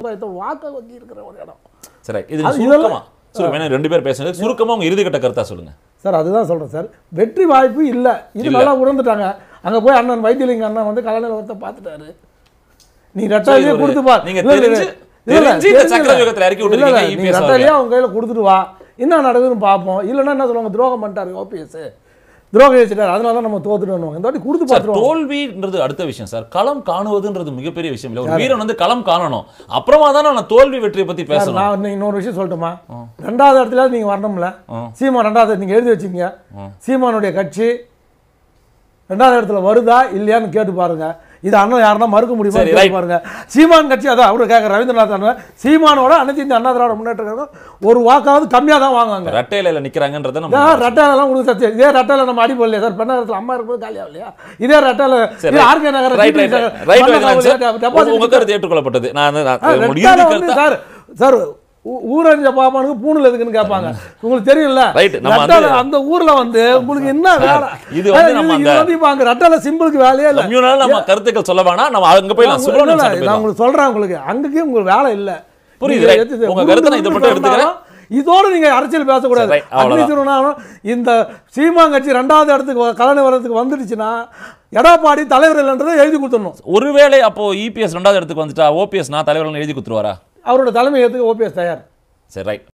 சமுதாயத்தோட வாக்க வங்கி இருக்கிற ஒரு இடம் சரி இது அது சுருக்கமா சரி வேணா ரெண்டு பேர் பேசுறது சுருக்கமா உங்க இறுதிக்கட்ட கருத்தா சொல்லுங்க சார் அதுதான் சொல்கிறேன் சார் வெற்றி வாய்ப்பு இல்லை இது இல்ல. நல்லா உணர்ந்துட்டாங்க அங்கே போய் அண்ணன் வைத்தியலிங்க அண்ணன் வந்து கலைநிலவரத்தை பார்த்துட்டாரு நீ ரெட்டாலியே ஒரு- கொடுத்து பா நீங்க இல்ல, இல்ல, தெரிஞ்சு- இல்ல, இல்ல, தெரிஞ்சு இந்த தெரிஞ்சு சக்கர இல்ல. யுகத்துல இறக்கி இல்ல, விட்டுருக்கீங்க இல்ல, நீ EPS ரெட்டாலியே அவங்க கையில் கொடுத்துட்டு வா என்ன நடக்குதுன்னு பார்ப்போம் இல்லைன்னா என்ன சொல்லுவாங்க துரோகம் பண்ணிட்டாரு ஓபிஎஸ் துரோகம் வச்சுட்டாரு அதனால தான் நம்ம தோத்துட்டு இந்த வாட்டி கொடுத்து சார் பார்த்துருவோம் தோல்வின்றது அடுத்த விஷயம் சார் களம் காணுவதுன்றது மிகப்பெரிய விஷயம் இல்ல ஒரு வீரன் வந்து களம் காணணும் அப்புறமா தானே நான் தோல்வி வெற்றியை பத்தி சார் பேசணும் நான் இன்னும் இன்னொரு விஷயம் சொல்லட்டுமா ரெண்டாவது இடத்துல நீங்க வரணும்ல ஆ. சீமான் ரெண்டாவது நீங்க எழுதி வச்சிங்க சீமானுடைய கட்சி ரெண்டாவது இடத்துல வருதா இல்லையான்னு கேட்டு பாருங்க இது அண்ணன் யாருன்னா மறுக்க முடியுமா சரி, கேட்டு right. பாருங்க சீமான் கட்சி அதான் அவரு கேட்க ரவீந்திரநாத் அண்ணன் சீமானோட அனைத்து இந்த அண்ணா திராவிட முன்னேற்ற கழகம் ஒரு வாக்காவது கம்மியா தான் வாங்குவாங்க ரெட்டையில நிக்கிறாங்கன்றத நம்ம ஏன் ரெட்டாலெல்லாம் கொடுத்து சர்ச்சை இதே ரெட்டால நம்ம அடி போடலையா சார் பெண்ணாயிரத்தில் அம்மா இருக்கும்போது காலியா இல்லையா இதே ரெட்டால சரி, இது RK Nagar right right right right உங்க கருத்து ஏற்றுக்கொள்ளப்பட்டது நான் நான் உங்களுடைய ரெட்டால இறுதி வந்து கருத்தா சார் சார் ஊ- ஊரறிஞ்ச பாப்பானுக்கு பூணுல எதுக்குன்னு கேட்பாங்க உங்களுக்கு தெரியும்ல Right, நம்ம ரெட்டால வந்து- அந்த ஊர்ல வந்து உங்களுக்கு என்ன வேலை இது வந்து ஏய், நம்ம இது அந்த- வந்து இப்ப அங்க ரெட்டால சிம்பிளுக்கு வேலையே இல்ல கம்யூனல் நம்ம கருத்துக்கள் சொல்ல வேணாம் நம்ம அங்க போய் நான் நான் இல்ல, இல்ல, சுப்ரமணியன் நான் உங்களுக்கு சொல்றேன் உங்களுக்கு அங்கேயும் உங்களுக்கு வேலை இல்ல புரியுது, நீங்க right. எது- உங்க உருண்டு கருத்தை நான் இதை உருண்டு மட்டும் எடுத்துக்கிறேன். வந்தாலும் இதோட நீங்க அரசியல் பேசக்கூடாது சரி, right, அவ்வளவுதான். அக்னி திருநாளும் இந்த சீமான் கட்சி ரெண்டாவது இடத்துக்கு வ- கலந்து வரதுக்கு வந்துடுச்சுன்னா எடப்பாடி தலைவர் இல்லைன்றதை எழுதி கொடுத்துடணும் ஒருவேளை அப்போ இபிஎஸ் ரெண்டாவது இடத்துக்கு வந்துட்டா ஓபிஎஸ் நான் தலைவர்கள் எழுதி கொடுத்துருவாரா அவரோட தலைமை ஏற்றுக்க ஓபிஎஸ் தயார் சரி ரைட்